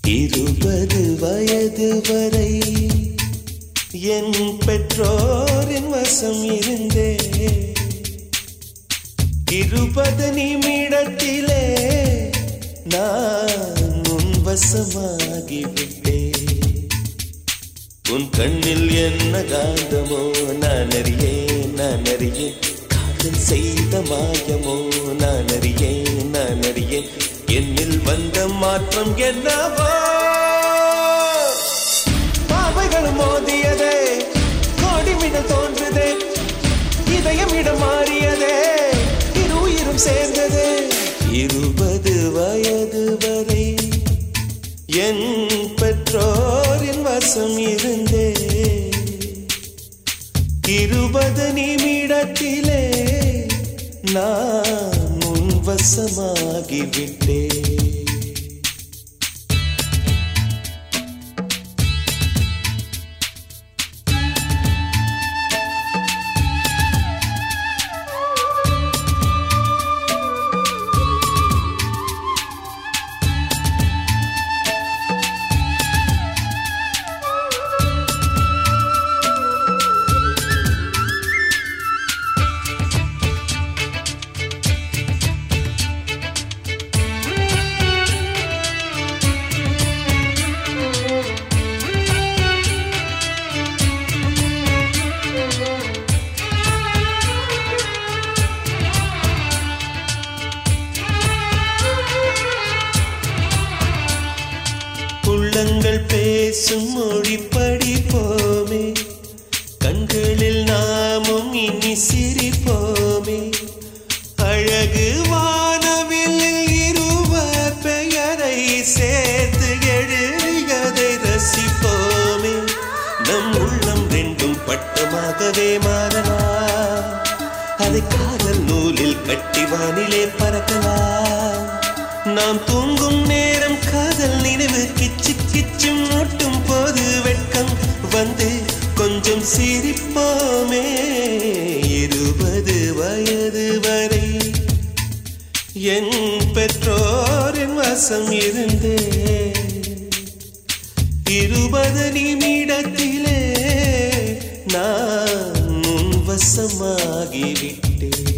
இருபது வயது வரை என் பெற்றோரின் வசம் இருந்தே இருபது நிமிடத்திலே நான் உன் வசமாகிவிட்டேன் உன் கண்ணில் என்ன காந்தமோ நான் அறியேன் நான் அறியேன் காதல் செய்த மாயமோ நான் அறியேன் நான் அறியேன் என்னில் வந்த மாற்றம் என்னவோ பாவைகளும் மோதியதே கோடிமிடம் தோன்றுதே இதயம் இடம் மாறியதே இரு உயிரும் சேர்ந்தது இருபது வயது வரை என் பெற்றோரின் வசம் இருந்தே இருபது நிமிடத்திலே நான் உன் வசமாகிவிட்டேன் உள்ளங்கள் பேசும் மொழி படிப்போமே கண்களில் நாமும் இனி சிரிப்போமே அழகு வானவில் இருவர் பெயரை சேர்த்து எழுதியதை ரசிப்போமே நம் உள்ளம் ரெண்டும் பட்டமாகவே மாறலாம் அதை காதல் நூலில் கட்டி வானிலே பறக்கலாம் நாம் தூங்கும் நேரம் காதல் நினைவு கிச்சு கிச்சு மூட்டும் போது வெட்கம் வந்து கொஞ்சம் சிரிப்போமே இருபது வயது வரை என் பெற்றோரின் வசம் இருந்தே இருபது நிமிடத்திலே நான் உன் வசமாகிவிட்டேன்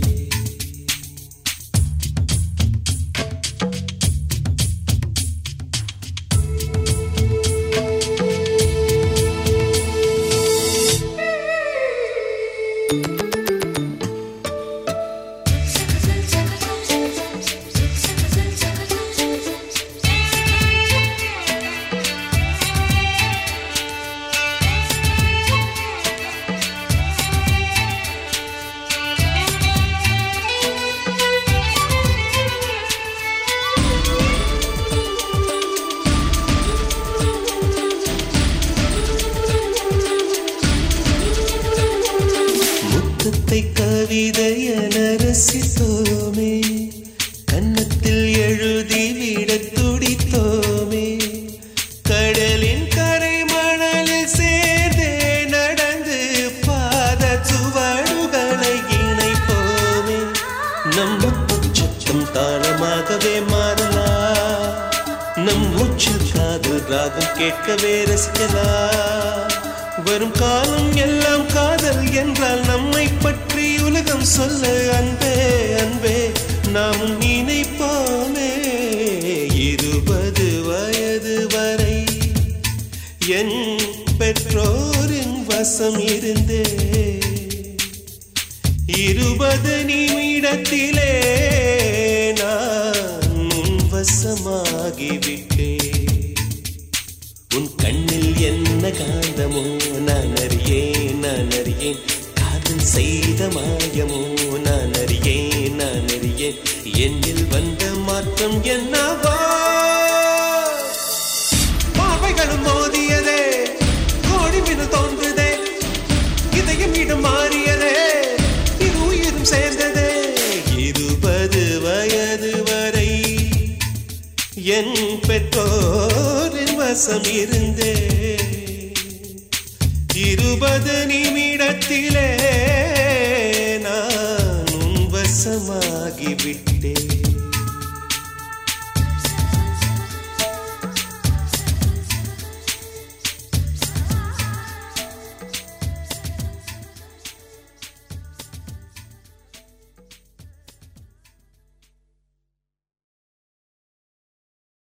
முத்தத்தை கவிதையென ரசித்தோமே கன்னத்தில் எழுதி விட துடித்தோமே கடலின் கரை மணலில் சேர்ந்தே நடந்து பாத சுவடுகளை இணைப்போமே நம் முச்சம் தாளமாகவே மாறலாம் நம் மூச்சில் காதல் ராகம் கேட்கவே ரசிக்கலாம் வரும் காலம் எல்லாம் காதல் என்றால் நம்மை பற்றி உலகம் சொல்ல அன்பே அன்பே நாம் நினைப்போமே இருபது வயது வரை என் பெற்றோரின் வசம் இருந்தே இருபது நிமிடத்திலே நான் உன் வசமாகிவிட்டேன் உன் கண்ணில் என்ன காந்தமோ நான் அறியேன் நான் அறியேன் காதல் செய்த மாயமோ நான் அறியேன் நான் அறியேன் என்னில் வந்த மாற்றம் என்னவோ பாவைகளும் மோதியதே கோடிமினு தோன்றுதே இதயம் இடம் மாறியதே இது உயிரும் சேர்ந்ததே இருபது வயது வரை என் பெற்றோரின் வசம் இருந்தே இருபது நிமிடத்திலே நான் உன் வசமாகிவிட்டேன்